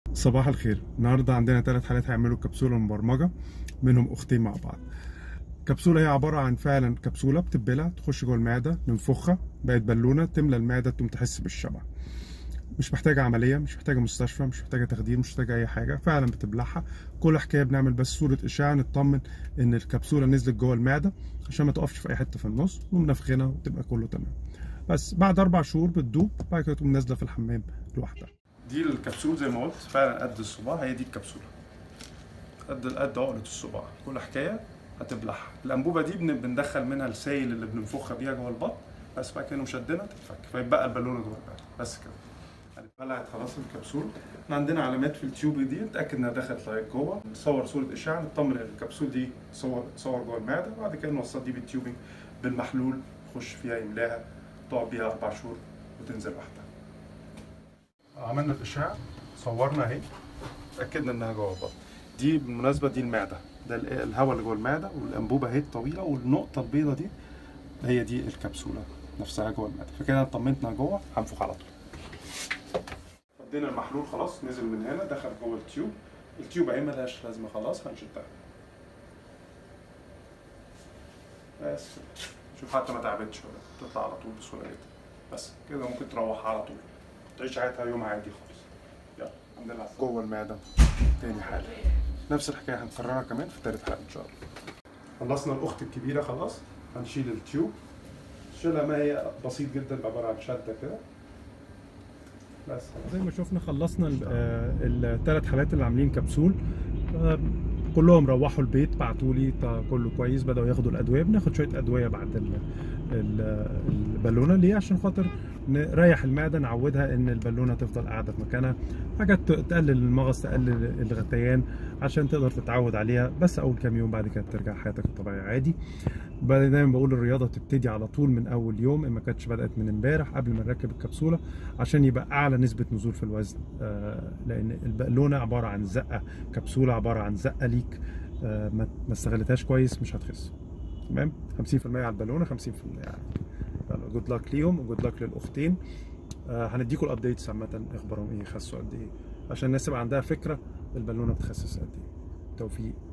صباح الخير النهارده عندنا ثلاث حالات هيعملوا كبسوله مبرمجه منهم اختين مع بعض كبسوله هي عباره عن فعلا كبسوله بتبلع تخش جوه المعده ننفخها بقت بالونه تملى المعده تقوم تحس بالشبع مش محتاجه عمليه مش محتاجه مستشفى مش محتاجه تخدير مش محتاجه اي حاجه فعلا بتبلعها كل حكايه بنعمل بس صوره اشعه نطمن ان الكبسوله نزلت جوه المعده عشان ما تقفش في اي حته في النص وننفخنها وتبقى كله تمام بس بعد اربع شهور بتدوب بعد كده تقوم نازله في الحمام لوحدها دي الكبسول زي ما قلت فعلا قد الصباع هي دي الكبسوله قد قد عقله الصباع كل حكايه هتبلعها الانبوبه دي بن- بندخل منها السائل اللي بننفخها بيها جوه البطن بس بعد كده مشدنا تتفك فيبقى البالونه جوه البطن بس كده اتبلعت خلاص الكبسول احنا عندنا علامات في التيوب دي نتاكد انها دخلت لغايه جوه نصور صوره اشعه نطمن ان الكبسول دي صور تصور جوه المعده وبعد كده نوصل دي بالتيوبنج بالمحلول يخش فيها يملاها تقعد بيها اربع شهور وتنزل لوحدها عملنا الاشعه صورنا اهي اتاكدنا انها جوه البطن دي بالمناسبه دي المعده ده ال- الهواء اللي جوه المعده والانبوبه اهي الطويله والنقطه البيضاء دي هي دي الكبسوله نفسها جوه المعده فكده انا طمنتنا جوه هنفخ على طول ادينا المحلول خلاص نزل من هنا دخل جوه التيوب التيوب اهي ملهاش لازمه خلاص هنشدها بس كده. شوف حتى ما تعبتش ولا تطلع على طول بسهوله جدا بس كده ممكن تروح على طول تعيش حياتها يوم عادي خالص يلا الحمد لله جوه المعده تاني حاله نفس الحكايه هنكررها كمان في تالت حاله ان شاء الله خلصنا الاخت الكبيره خلاص هنشيل التيوب شيلها ما هي بسيط جدا عباره عن شده كده بس زي ما شفنا خلصنا الثلاث حالات اللي عاملين كبسول آه، كلهم روحوا البيت بعتوا لي تا- كله كويس بداوا ياخدوا الادويه بناخد شويه ادويه بعد ال- ال- البالونه ليه عشان خاطر نريح المعده نعودها ان البالونه تفضل قاعده في مكانها حاجات ت- تقلل المغص تقلل الغثيان عشان تقدر تتعود عليها بس اول كام يوم بعد كده ترجع حياتك الطبيعيه عادي بقى دايما بقول الرياضه تبتدي على طول من اول يوم ان ما كانتش بدات من امبارح قبل ما نركب الكبسوله عشان يبقى اعلى نسبه نزول في الوزن آه، لان البالونه عباره عن زقه كبسوله عباره عن زقه ليك آه، ما ما استغلتهاش كويس مش هتخس تمام 50% على البالونه 50% يعني يلا جود لك ليهم وجود لك للاختين آه، هنديكم الابديتس عامه اخبارهم ايه خسوا قد ايه عشان الناس يبقى عندها فكره البالونه بتخسس قد ايه توفيق